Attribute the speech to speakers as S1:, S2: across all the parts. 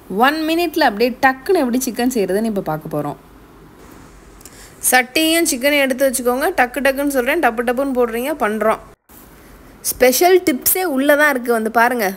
S1: one மினிட்ல அப்படியே டக்குன்னு எப்படி சிக்கன் செய்கிறதுன்னு இப்போ பார்க்க போகிறோம் சட்டியும் சிக்கனையும் எடுத்து வச்சுக்கோங்க டக்கு டக்குன்னு சொல்கிறேன் டப்பு டப்புன்னு போடுறீங்க பண்ணுறோம் ஸ்பெஷல் டிப்ஸே உள்ளே தான் இருக்குது வந்து பாருங்கள்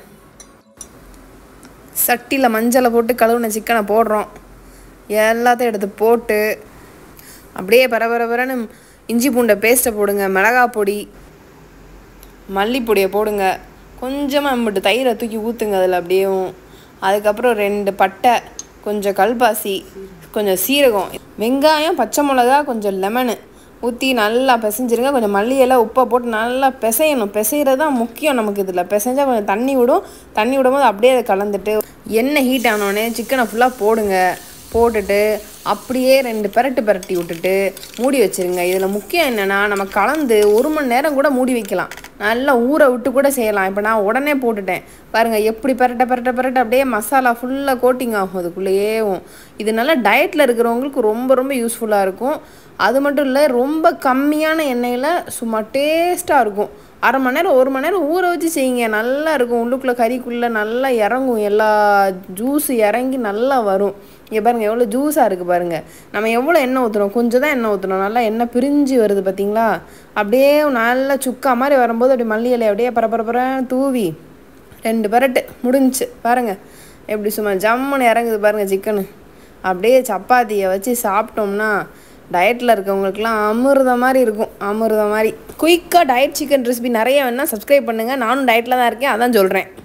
S1: சட்டியில் மஞ்சளை போட்டு கழுவுன சிக்கனை போடுறோம் எல்லாத்தையும் எடுத்து போட்டு அப்படியே பரபரபரன்னு இஞ்சி பூண்டை பேஸ்ட்டை போடுங்க மிளகா பொடி மல்லிப்பொடியை போடுங்க கொஞ்சமாக நம்மட்டு தயிரை தூக்கி ஊற்றுங்க அதில் அப்படியேவும் அதுக்கப்புறம் ரெண்டு பட்டை கொஞ்சம் கல்பாசி கொஞ்சம் சீரகம் வெங்காயம் பச்சை மிளகா கொஞ்சம் லெமனு ஊற்றி நல்லா பிசைஞ்சிருங்க கொஞ்சம் மல்லி இலை உப்பை போட்டு நல்லா பிசையணும் பிசைகிறது தான் முக்கியம் நமக்கு இதில் பிசைஞ்சால் கொஞ்சம் தண்ணி விடும் தண்ணி விடும்போது அப்படியே அதை கலந்துட்டு எண்ணெய் ஹீட் ஆனோடனே சிக்கனை ஃபுல்லாக போடுங்க போட்டுட்டு அப்படியே ரெண்டு பெரட்டு பெரட்டி விட்டுட்டு மூடி வச்சிருங்க இதில் முக்கியம் என்னென்னா நம்ம கலந்து ஒரு மணி நேரம் கூட மூடி வைக்கலாம் நல்லா ஊற விட்டு கூட செய்யலாம் இப்போ நான் உடனே போட்டுட்டேன் பாருங்கள் எப்படி பெரட்ட பெரட்ட பெரட்ட அப்படியே மசாலா ஃபுல்லாக கோட்டிங் ஆகும் அதுக்குள்ளேயேவும் இது நல்லா டயட்டில் இருக்கிறவங்களுக்கு ரொம்ப ரொம்ப யூஸ்ஃபுல்லாக இருக்கும் அது மட்டும் இல்லை ரொம்ப கம்மியான எண்ணெயில் சும்மா டேஸ்ட்டாக இருக்கும் அரை மணி நேரம் ஒரு மணி நேரம் ஊற வச்சு செய்யுங்க நல்லா இருக்கும் உள்ளுக்குள்ளே கறிக்குள்ளே நல்லா இறங்கும் எல்லா ஜூஸ் இறங்கி நல்லா வரும் இங்கே பாருங்கள் எவ்வளோ ஜூஸாக இருக்குது பாருங்கள் நம்ம எவ்வளோ எண்ணெய் ஊற்றுறோம் கொஞ்சம் தான் எண்ணெய் ஊற்றுறோம் நல்லா எண்ணெய் பிரிஞ்சு வருது பார்த்தீங்களா அப்படியே நல்லா சுக்கா மாதிரி வரும்போது அப்படி மல்லி இலை அப்படியே பரபரப்பரன்னு தூவி ரெண்டு பரட்டு முடிஞ்சுச்சு பாருங்கள் எப்படி சும்மா ஜம்முன்னு இறங்குது பாருங்கள் சிக்கனு அப்படியே சப்பாத்தியை வச்சு சாப்பிட்டோம்னா டயட்டில் இருக்கவங்களுக்குலாம் அமிர்தம் மாதிரி இருக்கும் அமிர்தம் மாதிரி குயிக்காக டயட் சிக்கன் ரெசிபி நிறைய வேணால் சப்ஸ்கிரைப் பண்ணுங்கள் நானும் டயட்டில் தான் இருக்கேன் அதான் சொல்கிறேன்